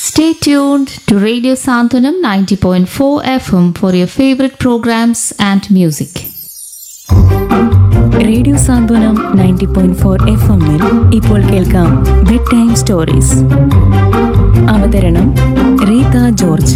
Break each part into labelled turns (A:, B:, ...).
A: Stay tuned to Radio Santanam 90.4 FM for your favorite programs and music.
B: Radio Santhwanam ninety point four F എമ്മിൽ ഇപ്പോൾ കേൾക്കാം bed time stories അവതരണം Reetha George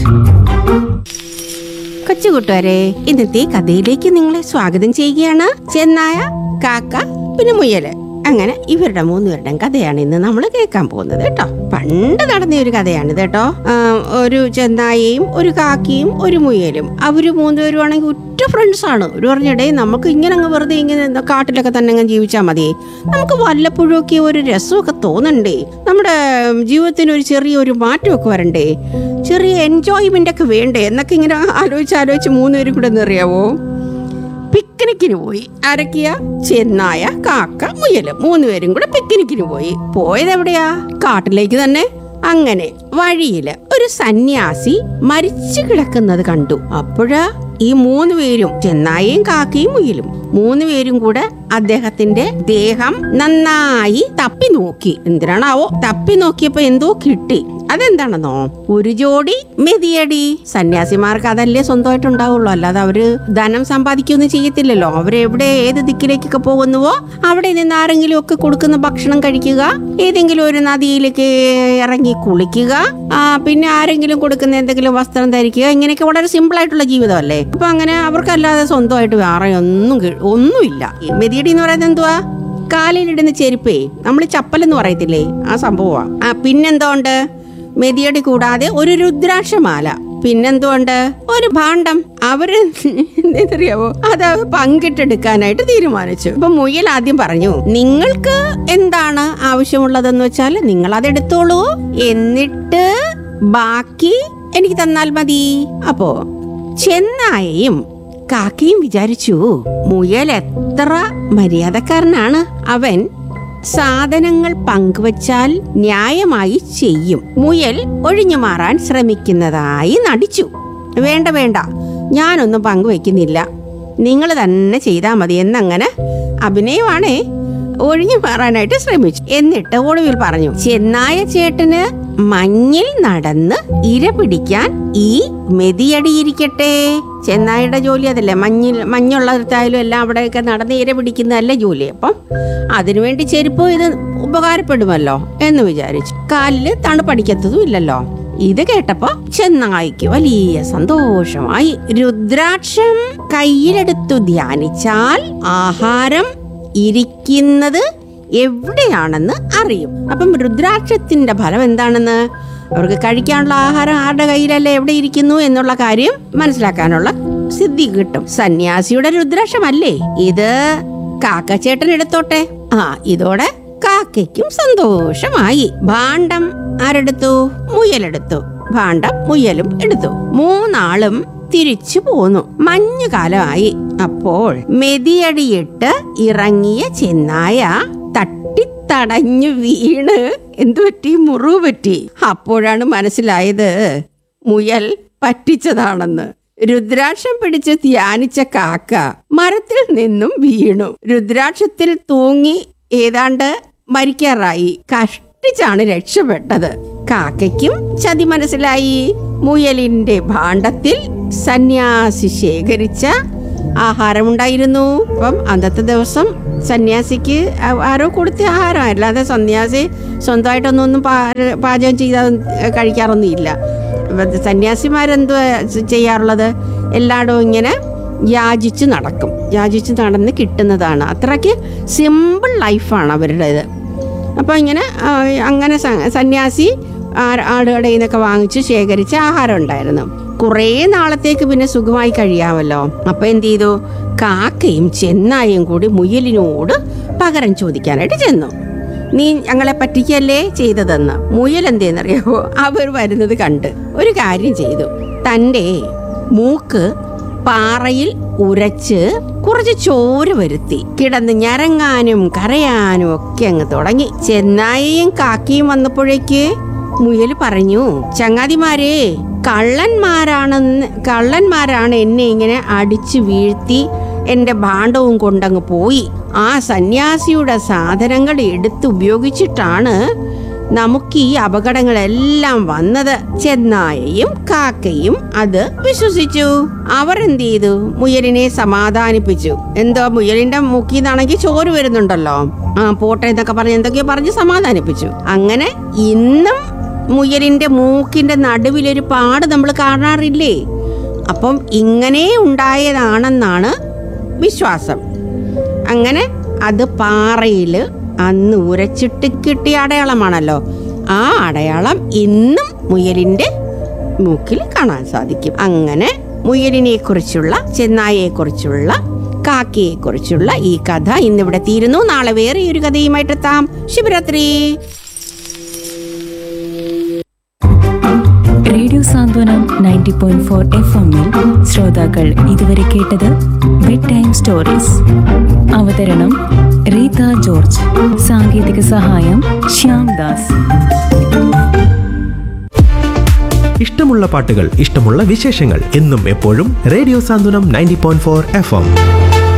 C: കൊച്ചുകൂട്ടുകാരെ ഇന്നത്തെ കഥയിലേക്ക് നിങ്ങളെ സ്വാഗതം ചെയ്യുകയാണ് ചെന്നായ കാക്ക പിന്നെ മുയല് അങ്ങനെ ഇവരുടെ മൂന്നുപേരുടെയും കഥയാണ് ഇന്ന് നമ്മൾ കേൾക്കാൻ പോകുന്നത് കേട്ടോ പണ്ട് നടന്ന ഒരു കഥയാണിത് കേട്ടോ ആ, ഒരു ചെന്നായയും ഒരു കാക്കയും ഒരു മുയലും അവര് മൂന്നുപേരും ആണെങ്കിൽ ഉറ്റ ഫ്രണ്ട്സ് ആണ് ഒരു പറഞ്ഞിടേ നമുക്ക് ഇങ്ങനെ അങ്ങ് വെറുതെ ഇങ്ങനെ എന്താ കാട്ടിലൊക്കെ തന്നെ അങ്ങ് ജീവിച്ചാൽ മതി നമുക്ക് വല്ലപ്പോഴും ഒക്കെ ഒരു രസമൊക്കെ തോന്നണ്ടേ നമ്മുടെ ജീവിതത്തിന് ഒരു ചെറിയൊരു മാറ്റമൊക്കെ വരണ്ടേ ചെറിയ എൻജോയ്മെന്റ് ഒക്കെ വേണ്ടേ എന്നൊക്കെ ഇങ്ങനെ ആലോചിച്ച് ആലോചിച്ച് മൂന്നുപേരും കൂടെ എന്നറിയാവോ പിക്നിക്കിന് പോയി അരക്കിയ ചെന്നായ കാക്ക മുയല് മൂന്നുപേരും കൂടെ പിക്നിക്കിന് പോയി പോയത് എവിടെയാ കാട്ടിലേക്ക് തന്നെ അങ്ങനെ വഴിയില് ഒരു സന്യാസി മരിച്ചു കിടക്കുന്നത് കണ്ടു അപ്പോഴാ ഈ മൂന്ന് പേരും ചെന്നായയും കാക്കയും മുയലും മൂന്ന് പേരും കൂടെ അദ്ദേഹത്തിന്റെ ദേഹം നന്നായി തപ്പി നോക്കി എന്തിനാണാവോ തപ്പി നോക്കിയപ്പോ എന്തോ കിട്ടി അതെന്താണെന്നോ ഒരു ജോഡി മെതിയടി സന്യാസിമാർക്ക് അതല്ലേ സ്വന്തമായിട്ട് ഉണ്ടാവുള്ളൂ അല്ലാതെ അവര് ധനം സമ്പാദിക്കൊന്നും ചെയ്യത്തില്ലല്ലോ അവരെവിടെ ഏത് ദിക്കിലേക്കൊക്കെ പോകുന്നുവോ അവിടെ നിന്ന് ആരെങ്കിലും ഒക്കെ കൊടുക്കുന്ന ഭക്ഷണം കഴിക്കുക ഏതെങ്കിലും ഒരു നദിയിലേക്ക് ഇറങ്ങി കുളിക്കുക ആ പിന്നെ ആരെങ്കിലും കൊടുക്കുന്ന എന്തെങ്കിലും വസ്ത്രം ധരിക്കുക ഇങ്ങനെയൊക്കെ വളരെ സിമ്പിൾ ആയിട്ടുള്ള ജീവിതമല്ലേ അപ്പൊ അങ്ങനെ അവർക്കല്ലാതെ സ്വന്തമായിട്ട് വേറെ ഒന്നും കി- ഒന്നുമില്ല ഈ മെതിയടി എന്ന് പറയുന്നത് എന്തുവാ കാലിലിടുന്ന ചെരുപ്പേ നമ്മൾ ചപ്പലെന്ന് പറയത്തില്ലേ ആ സംഭവമാണ് ആ പിന്നെന്തോണ്ട് മെതിയടി കൂടാതെ ഒരു രുദ്രാക്ഷമാല പിന്നെന്തുകൊണ്ട് ഒരു ഭാണ്ഡം അവര് എന്തറിയാവോ അത് പങ്കിട്ടെടുക്കാനായിട്ട് തീരുമാനിച്ചു അപ്പൊ മുയൽ ആദ്യം പറഞ്ഞു നിങ്ങൾക്ക് എന്താണ് ആവശ്യമുള്ളതെന്ന് വെച്ചാൽ നിങ്ങൾ അതെടുത്തോളൂ എന്നിട്ട് ബാക്കി എനിക്ക് തന്നാൽ മതി അപ്പോ ചെന്നായയും കാക്കയും വിചാരിച്ചു മുയൽ എത്ര മര്യാദക്കാരനാണ് അവൻ സാധനങ്ങൾ പങ്കുവച്ചാൽ ന്യായമായി ചെയ്യും മുയൽ ഒഴിഞ്ഞു മാറാൻ ശ്രമിക്കുന്നതായി നടിച്ചു വേണ്ട വേണ്ട ഞാനൊന്നും പങ്കുവെക്കുന്നില്ല നിങ്ങൾ തന്നെ ചെയ്താൽ മതി എന്നങ്ങനെ അഭിനയമാണേ ഒഴിഞ്ഞു മാറാനായിട്ട് ശ്രമിച്ചു എന്നിട്ട് ഒടുവിൽ പറഞ്ഞു ചെന്നായ ചേട്ടന് മഞ്ഞിൽ നടന്ന് ഇര പിടിക്കാൻ ഈ മെതിയടിയിരിക്കട്ടെ ചെന്നായുടെ ജോലി അതല്ലേ മഞ്ഞിൽ മഞ്ഞുള്ളിടത്തായാലും എല്ലാം അവിടെയൊക്കെ നടന്ന് ഇര പിടിക്കുന്നതല്ലേ ജോലി അപ്പം അതിനുവേണ്ടി ചെരുപ്പ് ഇത് ഉപകാരപ്പെടുമല്ലോ എന്ന് വിചാരിച്ചു കാലില് തണുപ്പടിക്കത്തതും ഇല്ലല്ലോ ഇത് കേട്ടപ്പോ ചെന്നായിക്ക് വലിയ സന്തോഷമായി രുദ്രാക്ഷം കയ്യിലെടുത്തു ധ്യാനിച്ചാൽ ആഹാരം ഇരിക്കുന്നത് എവിടെയാണെന്ന് അറിയും അപ്പം രുദ്രാക്ഷത്തിന്റെ ഫലം എന്താണെന്ന് അവർക്ക് കഴിക്കാനുള്ള ആഹാരം ആരുടെ കയ്യിലല്ലേ എവിടെ ഇരിക്കുന്നു എന്നുള്ള കാര്യം മനസ്സിലാക്കാനുള്ള സിദ്ധി കിട്ടും സന്യാസിയുടെ രുദ്രാക്ഷമല്ലേ ഇത് കാക്കച്ചേട്ടൻ എടുത്തോട്ടെ ആ ഇതോടെ കാക്കയ്ക്കും സന്തോഷമായി ഭാണ്ഡം ആരെടുത്തു മുയലെടുത്തു ഭാണ്ഡം മുയലും എടുത്തു മൂന്നാളും തിരിച്ചു പോന്നു മഞ്ഞുകാലമായി അപ്പോൾ മെതിയടിയിട്ട് ഇറങ്ങിയ ചെന്നായ തട്ടിത്തടഞ്ഞു വീണ് എന്തു പറ്റി മുറിവ് പറ്റി അപ്പോഴാണ് മനസ്സിലായത് മുയൽ പറ്റിച്ചതാണെന്ന് രുദ്രാക്ഷം പിടിച്ച് ധ്യാനിച്ച കാക്ക മരത്തിൽ നിന്നും വീണു രുദ്രാക്ഷത്തിൽ തൂങ്ങി ഏതാണ്ട് മരിക്കാറായി കഷ്ടിച്ചാണ് രക്ഷപ്പെട്ടത് കാക്കയ്ക്കും ചതി മനസ്സിലായി മുയലിന്റെ ഭാണ്ഡത്തിൽ സന്യാസി ശേഖരിച്ച ആഹാരമുണ്ടായിരുന്നു അപ്പം അന്നത്തെ ദിവസം സന്യാസിക്ക് ആ- ആരോ കൊടുത്ത ആഹാരം അല്ലാതെ സന്യാസി സ്വന്തമായിട്ടൊന്നും ഒന്നും പാ- പാചകം ചെയ്ത കഴിക്കാറൊന്നും ഇല്ല ഇപ്പൊ സന്യാസിമാരെന്തുവാ ചെയ്യാറുള്ളത് എല്ലായിടവും ഇങ്ങനെ യാചിച്ച് നടക്കും യാചിച്ച് നടന്ന് കിട്ടുന്നതാണ് അത്രയ്ക്ക് സിമ്പിൾ ലൈഫാണ് അവരുടേത് അപ്പോൾ ഇങ്ങനെ ആ, അങ്ങനെ സ- സന്യാസി ആ- ആടുകളുടെ നിന്നൊക്കെ വാങ്ങിച്ച് ശേഖരിച്ച ആഹാരം ഉണ്ടായിരുന്നു കുറേ നാളത്തേക്ക് പിന്നെ സുഖമായി കഴിയാമല്ലോ അപ്പൊ എന്ത് ചെയ്തു കാക്കയും ചെന്നായും കൂടി മുയലിനോട് പകരം ചോദിക്കാനായിട്ട് ചെന്നു നീ ഞങ്ങളെ പറ്റിക്കല്ലേ ചെയ്തതെന്ന് മുയൽ എന്തേന്നറിയാവോ അവർ വരുന്നത് കണ്ട് ഒരു കാര്യം ചെയ്തു തൻ്റെ മൂക്ക് പാറയിൽ ഉരച്ച് കുറച്ച് ചോര വരുത്തി കിടന്ന് ഞരങ്ങാനും കരയാനും ഒക്കെ അങ്ങ് തുടങ്ങി ചെന്നായയും കാക്കയും വന്നപ്പോഴേക്ക് മുയൽ പറഞ്ഞു ചങ്ങാതിമാരെ കള്ളന്മാരാണെന്ന് കള്ളന്മാരാണ് എന്നെ ഇങ്ങനെ അടിച്ചു വീഴ്ത്തി എന്റെ ഭാണ്ഡവും കൊണ്ടങ്ങ് പോയി ആ സന്യാസിയുടെ സാധനങ്ങൾ എടുത്ത് ഉപയോഗിച്ചിട്ടാണ് നമുക്ക് ഈ അപകടങ്ങളെല്ലാം വന്നത് ചെന്നായയും കാക്കയും അത് വിശ്വസിച്ചു അവർ എന്ത് ചെയ്തു മുയലിനെ സമാധാനിപ്പിച്ചു എന്തോ മുയലിന്റെ മൂക്കിൽ നിന്നാണെങ്കിൽ ചോറ് വരുന്നുണ്ടല്ലോ ആ പോട്ടെ എന്നൊക്കെ പറഞ്ഞ് എന്തൊക്കെയോ പറഞ്ഞ് സമാധാനിപ്പിച്ചു അങ്ങനെ ഇന്നും മുയലിന്റെ മൂക്കിന്റെ നടുവിലൊരു പാട് നമ്മൾ കാണാറില്ലേ അപ്പം ഇങ്ങനെ ഉണ്ടായതാണെന്നാണ് വിശ്വാസം അങ്ങനെ അത് പാറയിൽ അന്ന് ഉരച്ചിട്ട് കിട്ടിയ അടയാളമാണല്ലോ ആ അടയാളം ഇന്നും മുയലിന്റെ മൂക്കിൽ കാണാൻ സാധിക്കും അങ്ങനെ മുയലിനെ കുറിച്ചുള്ള ചെന്നായയെ കുറിച്ചുള്ള കാക്കയെ കുറിച്ചുള്ള ഈ കഥ ഇന്നിവിടെ തീരുന്നു നാളെ വേറെ ഒരു കഥയുമായിട്ടെത്താം Shivaratri
B: radio Santhwanam ninety point four F എമ്മിൽ ശ്രോതാക്കൾ ഇതുവരെ കേട്ടത് ബെഡ് ടൈം സ്റ്റോറീസ് അവതരണം റീത ജോർജ് സാങ്കേതിക സഹായം ശ്യാം ദാസ്
D: ഇഷ്ടമുള്ള പാട്ടുകൾ ഇഷ്ടമുള്ള വിശേഷങ്ങൾ എന്നും എപ്പോഴും radio Santhwanam ninety point four F M